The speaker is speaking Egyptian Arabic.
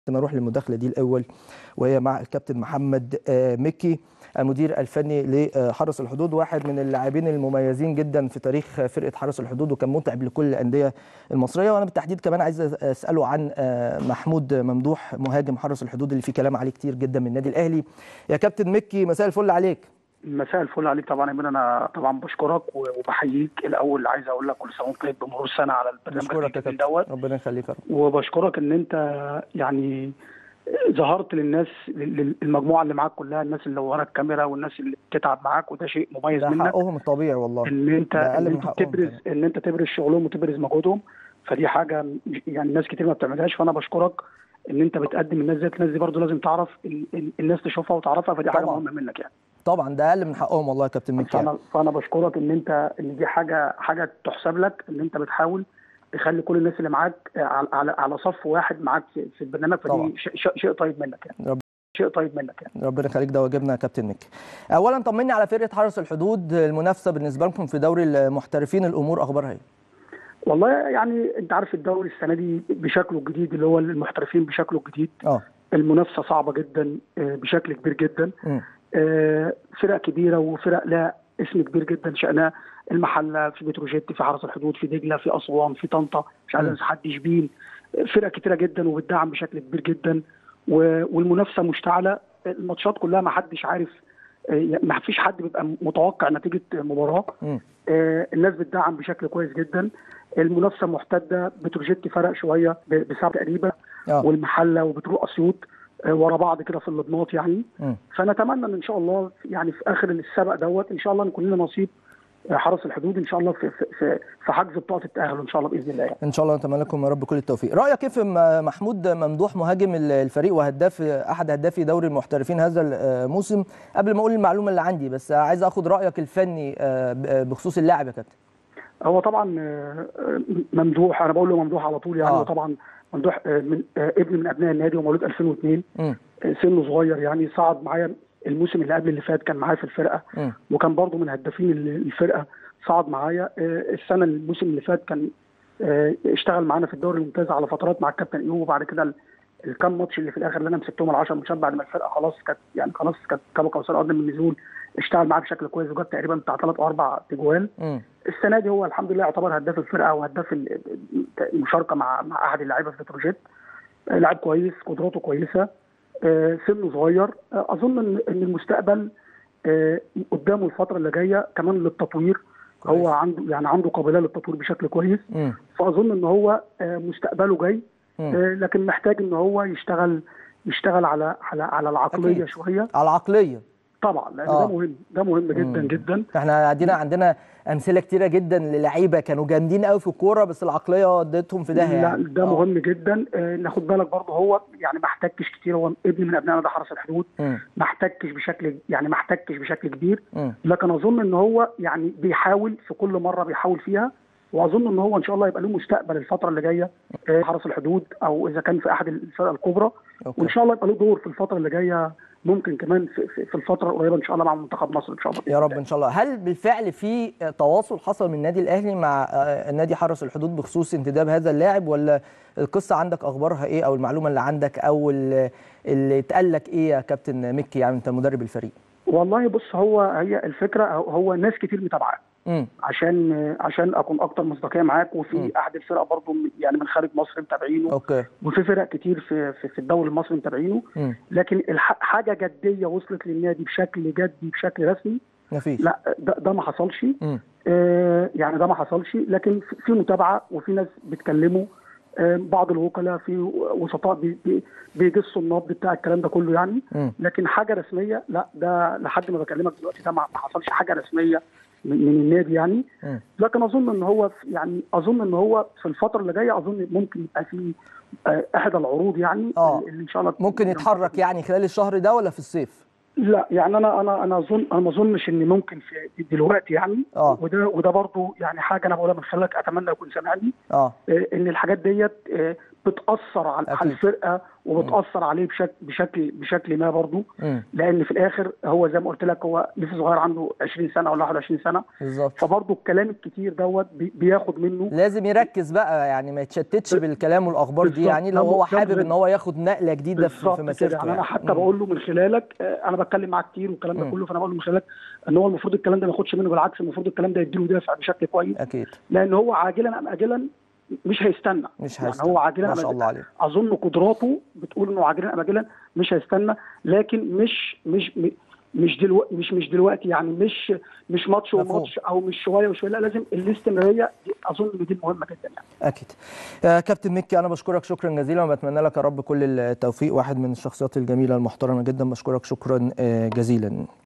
نروح للمداخله دي الاول وهي مع الكابتن محمد مكي المدير الفني لحرس الحدود واحد من اللاعبين المميزين جدا في تاريخ فرقه حرس الحدود وكان متعب لكل الانديه المصريه وانا بالتحديد كمان عايز اساله عن محمود ممدوح مهاجم حرس الحدود اللي فيه كلام عليه كتير جدا من النادي الاهلي يا كابتن مكي مساء الفل عليك مساء الفل عليك طبعا يا انا طبعا بشكرك وبحييك الاول عايز اقول لك كل سنه وانت طيب بمرور السنه على البرنامج بشكرك يا كابتن دوت ربنا يخليك يا رب وبشكرك ان انت يعني ظهرت للناس المجموعه اللي معاك كلها الناس اللي ورا الكاميرا والناس اللي بتتعب معاك وده شيء مميز ده منك حقهم الطبيعي والله ان انت ده أقل ان من انت حقهم تبرز كمان. ان انت تبرز شغلهم وتبرز مجهودهم فدي حاجه يعني ناس كتير ما بتعملهاش فانا بشكرك ان انت بتقدم الناس ديت الناس دي برضه لازم تعرف ال- ال- الناس تشوفها وتعرفها فدي حاجه طبعاً. مهمه منك يعني طبعا ده اقل من حقهم والله يا كابتن مكي يعني. فانا فانا بشكرك ان انت ان دي حاجه حاجه تحسب لك ان انت بتحاول تخلي كل الناس اللي معاك على على, على صف واحد معاك في, في البرنامج طبعاً. فدي شيء- شيء شيء طيب منك يعني رب- شيء طيب منك يعني ربنا يخليك ده واجبنا يا كابتن مكي اولا طمني على فرقه حرس الحدود المنافسه بالنسبه لكم في دوري المحترفين الامور اخبارها ايه والله يعني انت عارف الدوري السنه دي بشكله الجديد اللي هو المحترفين بشكله الجديد اه المنافسه صعبه جدا آه، بشكل كبير جدا مم. آه، فرق كبيره وفرق لها اسم كبير جدا شأنها المحله في بتروجيت في حرس الحدود في دجله في اسوان في طنطا مش عايز مم. انسى حد شبين آه، فرق كتيره جدا وبتدعم بشكل كبير جدا و- والمنافسه مشتعله الماتشات كلها ما حدش عارف آه، ما فيش حد بيبقى متوقع نتيجه مباراه مم. آه، الناس بتدعم بشكل كويس جدا المنافسه محتده بتروجيت فرق شويه ب- بسبعه تقريبا اه والمحله وبتروح اسيوط آه، ورا بعض كده في اللبنات يعني مم. فنتمنى ان ان شاء الله يعني في اخر السبق دوت ان شاء الله نكون لنا نصيب آه، حرس الحدود ان شاء الله في في في, في حجز بطاقه التاهل ان شاء الله باذن الله يعني. ان شاء الله نتمنى لكم يا رب كل التوفيق رايك كيف في م- محمود ممدوح مهاجم ال- الفريق وهداف احد هدافي دوري المحترفين هذا الموسم قبل ما اقول المعلومه اللي عندي بس عايز اخد رايك الفني آه، ب- بخصوص اللاعب يا كابتن هو طبعا آه، آه، ممدوح انا بقول له ممدوح على طول يعني آه. هو طبعا ممدوح آه، من آه، ابن من ابناء النادي ومولود 2002 مم. آه، سنه صغير يعني صعد معايا الموسم اللي قبل اللي فات كان معايا في الفرقه مم. وكان برضه من هدافين ال- الفرقه صعد معايا آه، السنه الموسم اللي فات كان آه، اشتغل معانا في الدوري الممتاز على فترات مع الكابتن ايوب وبعد كده ال- الكام ماتش اللي في الاخر اللي انا مسكتهم ال 10 ماتشات بعد ما الفرقه خلاص كانت يعني خلاص كانت كما كوثر قدم من النزول اشتغل معاه بشكل كويس وجاب تقريبا بتاع ثلاث او اربع تجوال مم. السنه دي هو الحمد لله يعتبر هداف الفرقه وهداف ال- المشاركه مع مع احد اللعيبه في بتروجيت آه، لاعب كويس قدراته كويسه آه، سنه صغير آه، اظن ان إن المستقبل آه، قدامه الفتره اللي جايه كمان للتطوير كويس. هو عنده يعني عنده قابليه للتطوير بشكل كويس مم. فاظن ان هو آه، مستقبله جاي مم. آه، لكن محتاج ان هو يشتغل يشتغل على على على العقليه أكيد. شويه على العقليه طبعا لان آه. ده مهم ده مهم جدا مم. جدا احنا عندنا عندنا امثله كتيره جدا للعيبه كانوا جامدين قوي في الكوره بس العقليه ودتهم في داهيه لا يعني ده آه. مهم جدا آه، ناخد بالك برضه هو يعني ما احتكش كتير هو ابن من ابنائنا ده حرس الحدود مم. ما احتكش بشكل يعني ما احتكش بشكل كبير مم. لكن اظن ان هو يعني بيحاول في كل مره بيحاول فيها واظن ان هو ان شاء الله يبقى له مستقبل الفتره اللي جايه آه، حرس الحدود او اذا كان في احد الفرق الكبرى أوكي. وان شاء الله يبقى له دور في الفتره اللي جايه ممكن كمان في, في, في الفتره القريبه ان شاء الله مع منتخب مصر ان شاء الله يا رب ان شاء الله هل بالفعل في تواصل حصل من النادي الاهلي مع آه، نادي حرس الحدود بخصوص انتداب هذا اللاعب ولا القصه عندك اخبارها ايه او المعلومه اللي عندك او اللي اللي اتقال لك ايه يا كابتن مكي يعني انت مدرب الفريق والله بص هو هي الفكره هو- هو ناس كتير متابعاه امم عشان عشان اكون اكتر مصداقيه معاك وفي مم. احد الفرق برضه من- يعني من خارج مصر متابعينه اوكي وفي فرق كتير في في, في الدوري المصري متابعينه امم لكن الح- حاجه جديه وصلت للنادي بشكل جدي بشكل رسمي مفيش لا ده, ده ما حصلش امم آه يعني ده ما حصلش لكن في- في متابعه وفي ناس بيتكلموا آه بعض الوكلاء في وسطاء بي- بي- بيجسوا النبض بتاع الكلام ده كله يعني امم لكن حاجه رسميه لا ده لحد ما بكلمك دلوقتي ده ما ما حصلش حاجه رسميه من, من النادي يعني مم. لكن اظن ان هو في- يعني اظن ان هو في الفتره اللي جايه اظن ممكن يبقى في آه، احدى العروض يعني آه. اللي ان شاء الله ممكن يتحرك يعني خلال الشهر ده ولا في الصيف لا يعني انا انا انا اظن انا ما اظنش ان ممكن في دلوقتي يعني آه. وده وده برضه يعني حاجه انا بقولها من خلالك اتمنى يكون سامعني اه آه، ان الحاجات ديت آه، بتاثر على على أكيد. الفرقه وبتاثر عليه بشكل بشكل بشكل ما برضه مم. لان في الاخر هو زي ما قلت لك هو لسه صغير عنده 20 سنه ولا 21 سنه بالظبط فبرضه الكلام الكتير دوت بي- بياخد منه لازم يركز بقى يعني ما يتشتتش بالكلام والاخبار دي بالظبط. يعني لو ده هو م- ده حابب مهم. ان هو ياخد نقله جديده في, في بالظبط كده مسيرته يعني انا حتى مم. بقول له من خلالك آه، انا بتكلم معاه كتير والكلام ده مم. كله فانا بقول له من خلالك ان هو المفروض الكلام ده ما ياخدش منه بالعكس المفروض الكلام ده يديله دافع بشكل كويس اكيد لان هو عاجلا ام اجلا مش هيستنى مش يعني هيستنى. هو عاجلا ما أم شاء آجلاً. الله عليه اظن قدراته بتقول انه عاجلا ام اجلا مش هيستنى لكن مش مش م- مش دلوقتي مش مش دلوقتي يعني مش مش ماتش مفهوم. وماتش او مش شويه وشويه لا لازم الاستمراريه دي اظن ان دي مهمه جدا يعني اكيد آه كابتن مكي انا بشكرك شكرا جزيلا وبتمنى لك يا رب كل التوفيق واحد من الشخصيات الجميله المحترمه جدا بشكرك شكرا آه جزيلا